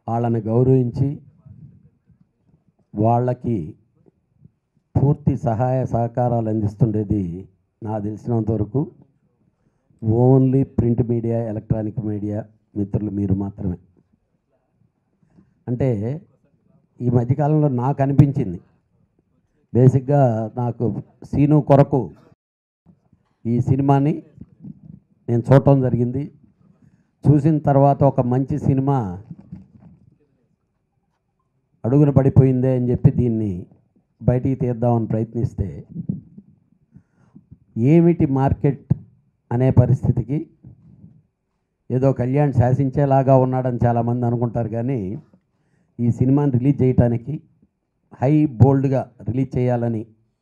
వాళ్ళని గౌరవించి వాళ్ళకి పూర్తి సహాయ సహకారాలు అందిస్తుండేది నాకు తెలిసినంత వరకు only print media electronic media మిత్రులు మీరు మాత్రమే అంటే ఈ మధ్యకాలంలో నాకు అనిపించింది బేసిక్గా నాకు సీను కొరకు ఈ సినిమాని నేను చూడటం జరిగింది చూసిన తర్వాత ఒక మంచి సినిమా అడుగున పడిపోయిందే అని చెప్పి దీన్ని బయటికి తీద్దామని ప్రయత్నిస్తే ఏమిటి మార్కెట్ అనే పరిస్థితికి ఏదో కళ్యాణ్ శాసించేలాగా ఉన్నాడని చాలామంది అనుకుంటారు కానీ ఈ సినిమాని రిలీజ్ చేయటానికి హై బోల్డ్గా రిలీజ్ చేయాలని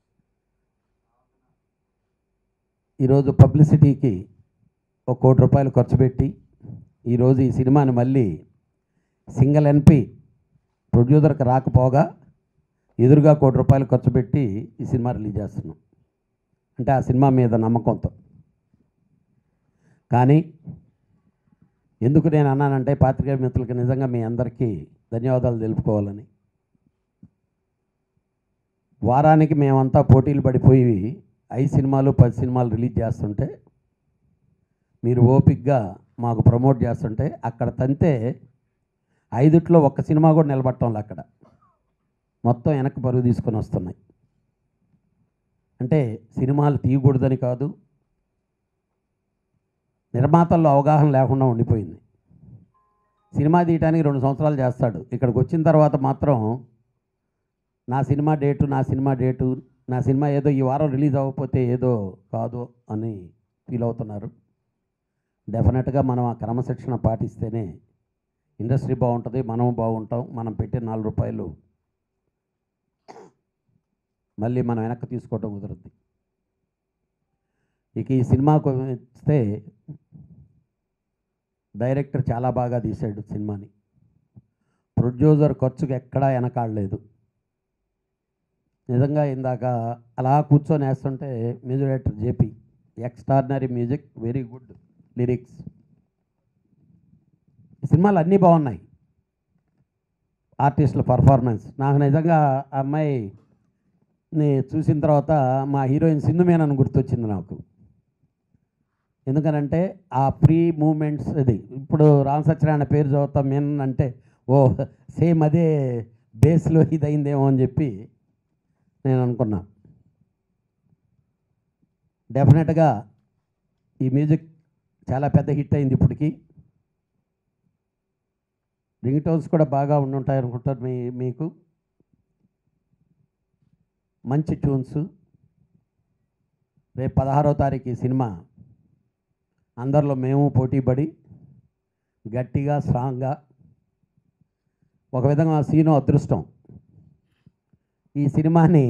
ఈరోజు పబ్లిసిటీకి ఒక కోటి రూపాయలు ఖర్చు పెట్టి ఈరోజు ఈ సినిమాని మళ్ళీ సింగిల్ ఎన్పి ప్రొడ్యూసర్కి రాకపోగా ఎదురుగా కోటి రూపాయలు ఖర్చు పెట్టి ఈ సినిమా రిలీజ్ చేస్తున్నాం అంటే ఆ సినిమా మీద నమ్మకంతో కానీ ఎందుకు నేను అన్నానంటే పాత్రికేయ మిత్రులకి నిజంగా మీ అందరికీ ధన్యవాదాలు తెలుపుకోవాలని వారానికి మేమంతా పోటీలు పడిపోయి ఐదు సినిమాలు పది సినిమాలు రిలీజ్ చేస్తుంటే మీరు ఓపిక్గా మాకు ప్రమోట్ చేస్తుంటే అక్కడ తంతే ఐదుట్లో ఒక్క సినిమా కూడా నిలబట్టంలే అక్కడ మొత్తం వెనక్కి పరుగు తీసుకొని వస్తున్నాయి అంటే సినిమాలు తీయకూడదని కాదు నిర్మాతల్లో అవగాహన లేకుండా ఉండిపోయింది సినిమా తీయడానికి రెండు సంవత్సరాలు చేస్తాడు ఇక్కడికి వచ్చిన తర్వాత మాత్రం నా సినిమా డేటు నా సినిమా డేటు నా సినిమా ఏదో ఈ వారం రిలీజ్ అవ్వకపోతే ఏదో కాదు అని ఫీల్ అవుతున్నారు డెఫినెట్గా మనం ఆ క్రమశిక్షణ పాటిస్తేనే ఇండస్ట్రీ బాగుంటుంది మనం బాగుంటాం మనం పెట్టే నాలుగు రూపాయలు మళ్ళీ మనం వెనక్కి తీసుకోవటం కుదురుద్ది ఇక ఈ సినిమాకు వస్తే డైరెక్టర్ చాలా బాగా తీశాడు సినిమాని ప్రొడ్యూసర్ ఖర్చుకు ఎక్కడా వెనకాడలేదు నిజంగా ఇందాక అలా కూర్చొని వేస్తుంటే music director JP extraordinary music very good lyrics ఈ సినిమాలు అన్నీ బాగున్నాయి ఆర్టిస్టుల పర్ఫార్మెన్స్ నాకు నిజంగా ఆ అమ్మాయిని చూసిన తర్వాత మా హీరోయిన్ సింధు మేనన్ గుర్తొచ్చింది నాకు ఎందుకనంటే ఆ ప్రీ మూమెంట్స్ అది ఇప్పుడు రామ్ సత్యనారాయణ పేరు చదువుతాం మేనన్ అంటే ఓ సేమ్ అదే బేస్లో ఇది అయిందేమో అని చెప్పి నేను అనుకున్నా డెఫినెట్గా ఈ మ్యూజిక్ చాలా పెద్ద హిట్ అయింది ఇప్పటికి రింగ్ టోన్స్ కూడా బాగా ఉండుంటాయి అనుకుంటారు మీ మీకు మంచి ట్యూన్స్ రేపు పదహారో తారీఖు ఈ సినిమా అందరిలో మేము పోటీపడి గట్టిగా స్ట్రాంగ్గా ఒక విధంగా సీను అదృష్టం ఈ సినిమాని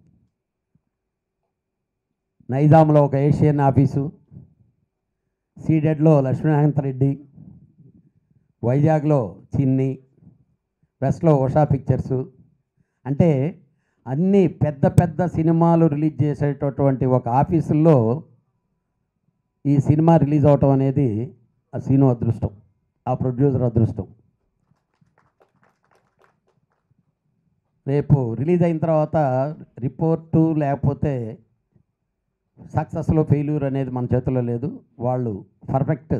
నైజాంలో ఒక ఏషియన్ ఆఫీసు సీడెడ్లో లక్ష్మీనారాయణ రెడ్డి వైజాగ్లో చిన్ని వెస్ట్లో ఉషా పిక్చర్సు అంటే అన్ని పెద్ద పెద్ద సినిమాలు రిలీజ్ చేసేటటువంటి ఒక ఆఫీసుల్లో ఈ సినిమా రిలీజ్ అవటం అనేది ఆ సీను అదృష్టం ఆ ప్రొడ్యూసర్ అదృష్టం రేపు రిలీజ్ అయిన తర్వాత రిపోర్టు లేకపోతే సక్సెస్లో ఫెయిల్యూర్ అనేది మన చేతిలో లేదు వాళ్ళు పర్ఫెక్ట్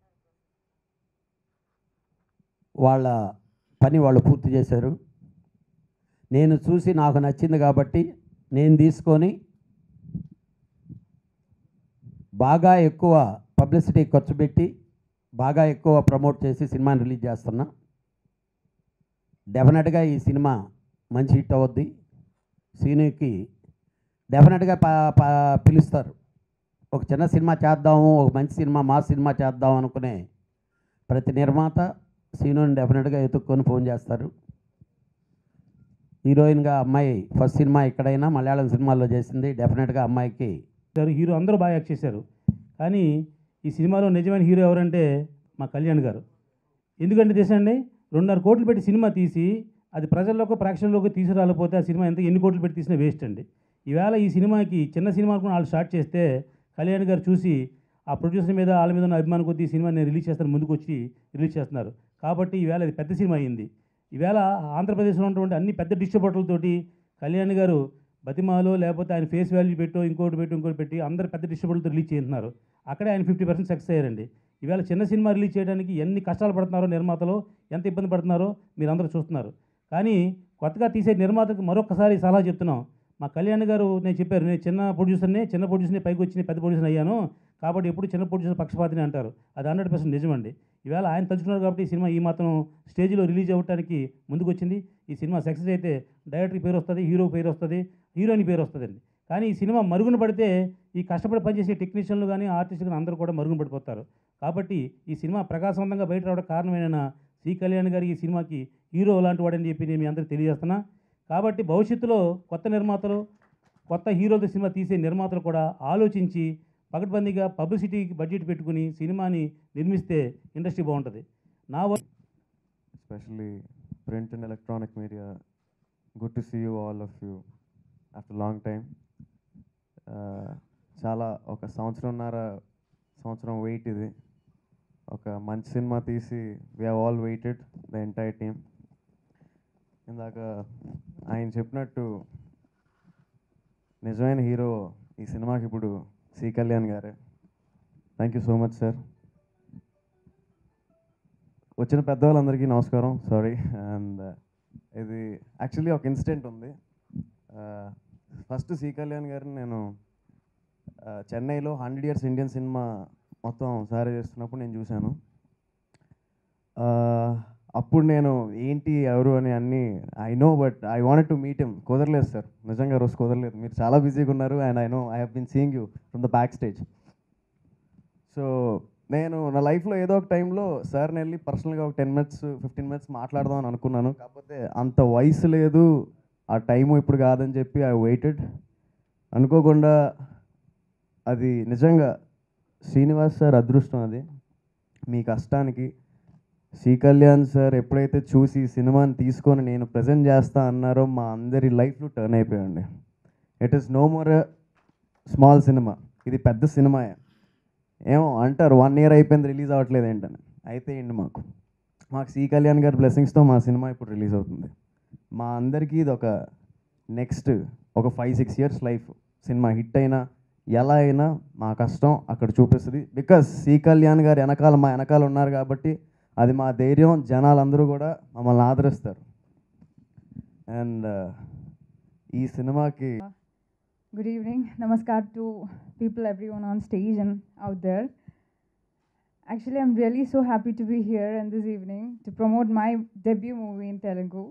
వాళ్ళ పని వాళ్ళు పూర్తి చేశారు నేను చూసి నాకు నచ్చింది కాబట్టి నేను తీసుకొని బాగా ఎక్కువ పబ్లిసిటీ ఖర్చు పెట్టి బాగా ఎక్కువ ప్రమోట్ చేసి సినిమాని రిలీజ్ చేస్తున్నా డెఫినెట్గా ఈ సినిమా మంచి హిట్ అవుద్ది సీనుకి డెఫినెట్గా ప ప- పిలుస్తారు ఒక చిన్న సినిమా చేద్దాము ఒక మంచి సినిమా మా సినిమా చేద్దాం అనుకునే ప్రతి నిర్మాత సీనుని డెఫినెట్గా ఎత్తుక్కొని ఫోన్ చేస్తారు హీరోయిన్గా అమ్మాయి ఫస్ట్ సినిమా ఎక్కడైనా మలయాళం సినిమాల్లో చేసింది డెఫినెట్గా అమ్మాయికి చేశారు హీరో అందరూ బాగా యాక్ట్ చేశారు కానీ ఈ సినిమాలో నిజమైన హీరో ఎవరంటే మా కళ్యాణ్ గారు ఎందుకంటే తెలుసండి రెండున్నర కోట్లు పెట్టి సినిమా తీసి అది ప్రజల్లోకి ప్రేక్షకుల్లోకి తీసుకురాలేకపోతే ఆ సినిమా ఎంత ఎన్ని కోట్లు పెట్టి తీసినా వేస్ట్ అండి ఈవేళ ఈ సినిమాకి చిన్న సినిమా కూడా వాళ్ళు స్టార్ట్ చేస్తే కళ్యాణ్ గారు చూసి ఆ ప్రొడ్యూసర్ మీద వాళ్ళ మీద ఉన్న అభిమానం కొద్దీ ఈ సినిమా నేను రిలీజ్ చేస్తాను ముందుకు వచ్చి రిలీజ్ చేస్తున్నారు కాబట్టి ఈవేళ ఇది పెద్ద సినిమా అయింది ఈవేళ ఆంధ్రప్రదేశ్లో ఉన్నటువంటి అన్ని పెద్ద డిస్ట్రిబ్యూటర్లతోటి కళ్యాణ్ గారు బతిమాలో లేకపోతే ఆయన ఫేస్ వాల్యూ పెట్టో ఇంకోటి పెట్టు ఇంకోటి పెట్టి అందరు పెద్ద డిస్ట్రిబ్యూటర్లతో రిలీజ్ చేస్తున్నారు అక్కడే ఆయన ఫిఫ్టీ పర్సెంట్ సక్సెస్ అయ్యారండి ఈవేళ చిన్న సినిమా రిలీజ్ చేయడానికి ఎన్ని కష్టాలు పడుతున్నారో నిర్మాతలు ఎంత ఇబ్బంది పడుతున్నారో మీరు అందరూ చూస్తున్నారు కానీ కొత్తగా తీసే నిర్మాతకు మరొకసారి సలహా చెప్తున్నాం మా కళ్యాణ్ గారు నేను చెప్పారు నేను చిన్న ప్రొడ్యూసర్ని చిన్న ప్రొడ్యూసర్ని పైకి వచ్చి నేను పెద్ద ప్రొడ్యూసర్ అయ్యాను కాబట్టి ఎప్పుడు చిన్న ప్రొడ్యూసర్ పక్షపాతిని అంటారు అది హండ్రెడ్ పర్సెంట్ నిజమండి ఈవేళ ఆయన తలుచుకున్నారు కాబట్టి ఈ సినిమా ఈ మాత్రం స్టేజ్లో రిలీజ్ అవ్వడానికి ముందుకు వచ్చింది ఈ సినిమా సక్సెస్ అయితే డైరెక్టర్ పేరు వస్తుంది హీరో పేరు వస్తుంది హీరోయిన్ పేరు వస్తుందండి కానీ ఈ సినిమా మరుగున పడితే ఈ కష్టపడి పనిచేసే టెక్నీషియన్లు కానీ ఆర్టిస్టులు కానీ అందరూ కూడా మరుగున పడిపోతారు కాబట్టి ఈ సినిమా ప్రకాశవంతంగా బయట రావడం కారణమైన సి కళ్యాణ్ గారికి ఈ సినిమాకి హీరో లాంటి వాడని చెప్పి నేను మీ అందరికీ తెలియజేస్తున్నా కాబట్టి భవిష్యత్తులో కొత్త నిర్మాతలు కొత్త హీరోలతో సినిమా తీసే నిర్మాతలు కూడా ఆలోచించి పకడ్బందీగా పబ్లిసిటీకి బడ్జెట్ పెట్టుకుని సినిమాని నిర్మిస్తే ఇండస్ట్రీ బాగుంటుంది నా వ- especially print and electronic media. Good to see you, all of you, after a long time. Uh, చాలా ఒక సంవత్సరంన్నర సంవత్సరం వెయిట్ ఇది ఒక మంచి సినిమా తీసి we have all waited the entire team ఇందాక ఆయన చెప్పినట్టు నిజమైన హీరో ఈ సినిమాకి ఇప్పుడు సి కళ్యాణ్ గారే thank you so much sir వచ్చిన పెద్దవాళ్ళందరికీ నమస్కారం సారీ అండ్ ఇది యాక్చువల్లీ ఒక ఇన్సిడెంట్ ఉంది ఫస్ట్ సి కళ్యాణ్ గారిని నేను uh, చెన్నైలో హండ్రెడ్ ఇయర్స్ ఇండియన్ సినిమా మొత్తం సారీ చేస్తున్నప్పుడు నేను చూశాను Uh, అప్పుడు నేను ఏంటి ఎవరు అని అన్నీ I know but I want to meet him కుదరలేదు సార్ నిజంగా రోజు కుదరలేదు మీరు చాలా బిజీగా ఉన్నారు and I know I have been seeing you from the back stage so నేను నా లైఫ్లో ఏదో ఒక టైంలో సార్ని వెళ్ళి పర్సనల్గా ఒక టెన్ మినిట్స్ ఫిఫ్టీన్ మినిట్స్ మాట్లాడదాం అని అనుకున్నాను కాకపోతే అంత వయసు లేదు ఆ టైము ఇప్పుడు కాదని చెప్పి ఐ వెయిటెడ్ అనుకోకుండా అది నిజంగా శ్రీనివాస్ సార్ అదృష్టం అది మీ కష్టానికి శ్రీ కళ్యాణ్ సార్ ఎప్పుడైతే చూసి ఈ సినిమాని తీసుకొని నేను ప్రజెంట్ చేస్తా అన్నారో మా అందరి లైఫ్లో టర్న్ అయిపోయండి it is no more small cinema ఇది పెద్ద సినిమాయే ఏమో అంటారు వన్ ఇయర్ అయిపోయింది రిలీజ్ అవ్వట్లేదు ఏంటని అయితే ఏంటి మాకు మాకు సి కళ్యాణ్ గారి బ్లెస్సింగ్స్తో మా సినిమా ఇప్పుడు రిలీజ్ అవుతుంది మా అందరికీ ఇది ఒక నెక్స్ట్ ఒక five six years life cinema hit అయినా ఎలా అయినా మా కష్టం అక్కడ చూపిస్తుంది బికాస్ సి కళ్యాణ్ గారు వెనకాల మా వెనకాల ఉన్నారు కాబట్టి అది మా ధైర్యం జనాలందరూ కూడా మమ్మల్ని ఆదరిస్తారు అండ్ ఈ సినిమాకి Good evening. Namaskar to people, everyone on stage and out there. Actually, I'm really so happy to be here and this evening to promote my debut movie in Telugu.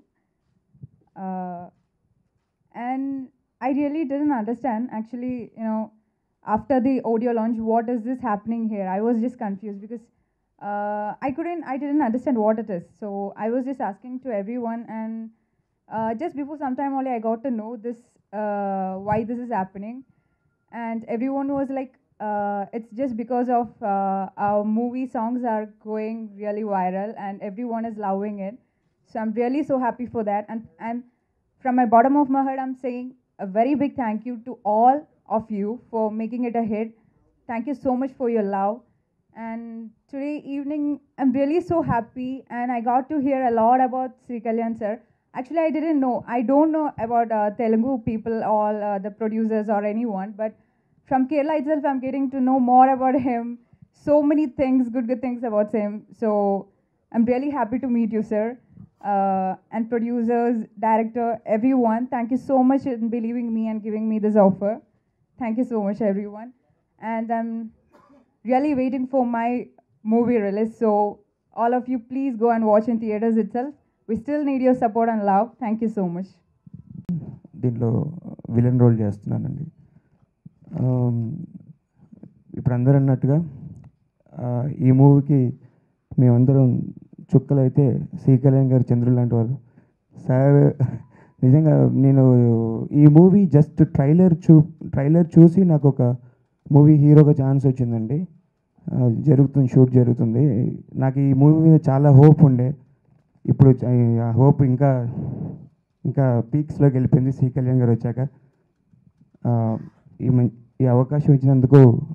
Uh, and I really didn't understand, actually, you know, after the audio launch, what is this happening here? I was just confused because uh, I couldn't, I didn't understand what it is. So I was just asking to everyone and uh, just before some time only I got to know this uh, why this is happening, and everyone was like, uh, it's just because of uh, our movie songs are going really viral and everyone is loving it. So I'm really so happy for that, and and from my bottom of my heart, I'm saying a very big thank you to all of you for making it a hit. Thank you so much for your love. And today evening, I'm really so happy, and I got to hear a lot about Sri Kalyan sir. Actually, I didn't know. I don't know about uh, Telugu people, all uh, the producers or anyone, but from Kerala itself, I'm getting to know more about him. So many things, good, good things about him. So I'm really happy to meet you, sir. Uh, and producers, director, everyone, thank you so much in believing me and giving me this offer. Thank you so much, everyone. And I'm really waiting for my movie release. So all of you, please go and watch in theaters itself. We still need your support and love. Thank you so much. దీంట్లో villain role చేస్తున్నానండి ఆమ్, ఇప్పుడు అందరూ అన్నట్టుగా ఆ, ఈ మూవీకి మేమందరం చుక్కలైతే సి కళ్యాణ్ గారు చంద్రులు లాంటి వారు సార్ నిజంగా నేను ఈ మూవీ జస్ట్ ట్రైలర్ చూ ట్రైలర్ చూసి నాకు ఒక మూవీ హీరోగా ఛాన్స్ వచ్చిందండి ఆ, జరుగుతుంది షూట్ జరుగుతుంది నాకు ఈ మూవీ మీద చాలా హోప్ ఉండే ఇప్పుడు చ- ఆ హోప్ ఇంకా ఇంకా పీక్స్లోకి వెళ్ళిపోయింది సి కళ్యాణ్ గారు వచ్చాక ఆ, ఈ మం- ఈ అవకాశం ఇచ్చినందుకు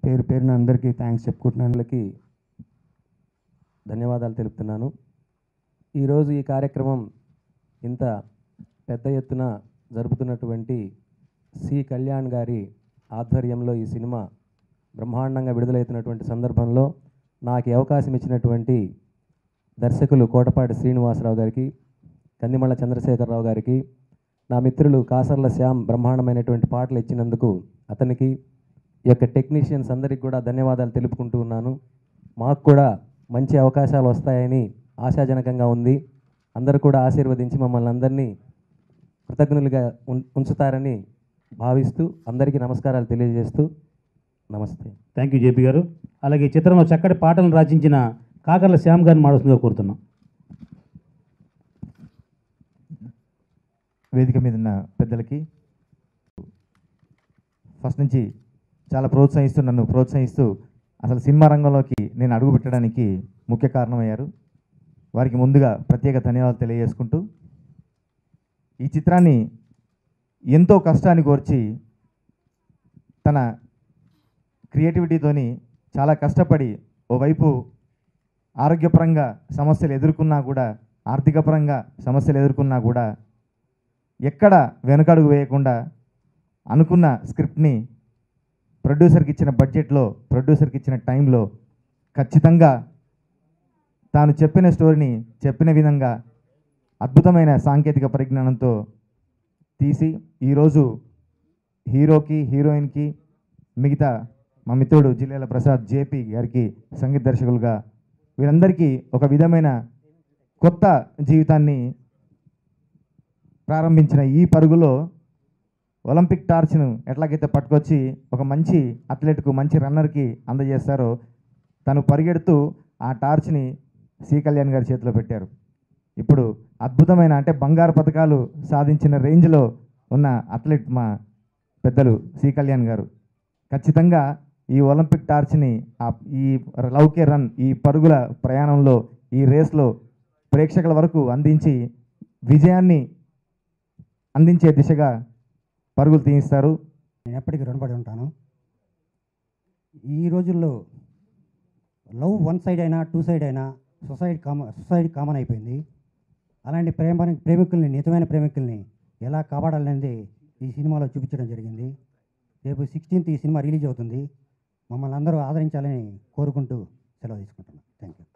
పేరు పేరున అందరికీ థ్యాంక్స్ చెప్పుకుంటున్నాను వాళ్ళకి ధన్యవాదాలు తెలుపుతున్నాను ఈరోజు ఈ కార్యక్రమం ఇంత పెద్ద ఎత్తున జరుపుతున్నటువంటి సి కళ్యాణ్ గారి ఆధ్వర్యంలో ఈ సినిమా బ్రహ్మాండంగా విడుదలవుతున్నటువంటి సందర్భంలో నాకు ఈ అవకాశం ఇచ్చినటువంటి దర్శకులు కోటపాటి శ్రీనివాసరావు గారికి కందిమళ్ళ చంద్రశేఖరరావు గారికి నా మిత్రులు కాసర్ల శ్యామ్ బ్రహ్మాండమైనటువంటి పాటలు ఇచ్చినందుకు అతనికి ఈ యొక్క టెక్నీషియన్స్ అందరికి కూడా ధన్యవాదాలు తెలుపుకుంటూ ఉన్నాను మాకు కూడా మంచి అవకాశాలు వస్తాయని ఆశాజనకంగా ఉంది అందరూ కూడా ఆశీర్వదించి మమ్మల్ని అందరినీ కృతజ్ఞులుగా ఉం- ఉంచుతారని భావిస్తూ అందరికీ నమస్కారాలు తెలియజేస్తూ నమస్తే థ్యాంక్ యూ జేపీ గారు అలాగే ఈ చిత్రంలో చక్కటి పాటలను రచించిన కాకర్ల శ్యామ్ గారిని మాడుస్తుందిగా కోరుతున్నాం వేదిక మీద ఉన్న పెద్దలకి ఫస్ట్ నుంచి చాలా ప్రోత్సహిస్తూ నన్ను ప్రోత్సహిస్తూ అసలు సినిమా రంగంలోకి నేను అడుగు పెట్టడానికి ముఖ్య కారణమయ్యారు వారికి ముందుగా ప్రత్యేక ధన్యవాదాలు తెలియజేసుకుంటూ ఈ చిత్రాన్ని ఎంతో కష్టాన్ని కోర్చి తన క్రియేటివిటీతోని చాలా కష్టపడి ఓవైపు ఆరోగ్యపరంగా సమస్యలు ఎదుర్కొన్నా కూడా ఆర్థికపరంగా సమస్యలు ఎదుర్కొన్నా కూడా ఎక్కడ వెనకడుగు వేయకుండా అనుకున్న స్క్రిప్ట్ని ప్రొడ్యూసర్కి ఇచ్చిన బడ్జెట్లో ప్రొడ్యూసర్కి ఇచ్చిన టైంలో ఖచ్చితంగా తాను చెప్పిన స్టోరీని చెప్పిన విధంగా అద్భుతమైన సాంకేతిక పరిజ్ఞానంతో తీసి ఈరోజు హీరోకి హీరోయిన్కి మిగతా మా మిత్రుడు జిల్లాల ప్రసాద్ జేపీ గారికి సంగీత దర్శకులుగా వీరందరికీ ఒక విధమైన కొత్త జీవితాన్ని ప్రారంభించిన ఈ పరుగులో ఒలింపిక్ టార్చ్ను ఎట్లాగైతే పట్టుకొచ్చి ఒక మంచి అథ్లెట్కు మంచి రన్నర్కి అందజేస్తారో తను పరిగెడుతూ ఆ టార్చ్ని సి కళ్యాణ్ గారి చేతిలో పెట్టారు ఇప్పుడు అద్భుతమైన అంటే బంగారు పథకాలు సాధించిన రేంజ్లో ఉన్న అథ్లెట్ మా పెద్దలు సి కళ్యాణ్ గారు ఖచ్చితంగా ఈ ఒలింపిక్ టార్చ్ని ఆ ఈ లౌకే రన్ ఈ పరుగుల ప్రయాణంలో ఈ రేస్లో ప్రేక్షకుల వరకు అందించి విజయాన్ని అందించే దిశగా పరుగులు తీయిస్తారు నేను ఎప్పటికీ రుణపడి ఉంటాను ఈ రోజుల్లో లవ్ వన్ సైడ్ అయినా టూ సైడ్ అయినా సొసైటీ కామ సొసైటీ కామన్ అయిపోయింది అలాంటి ప్రేమ ప్రేమికుల్ని నిజమైన ప్రేమికుల్ని ఎలా కాపాడాలనేది ఈ సినిమాలో చూపించడం జరిగింది రేపు సిక్స్టీన్త్ ఈ సినిమా రిలీజ్ అవుతుంది మమ్మల్ని అందరూ ఆదరించాలని కోరుకుంటూ సెలవు తీసుకుంటున్నాను థ్యాంక్ యూ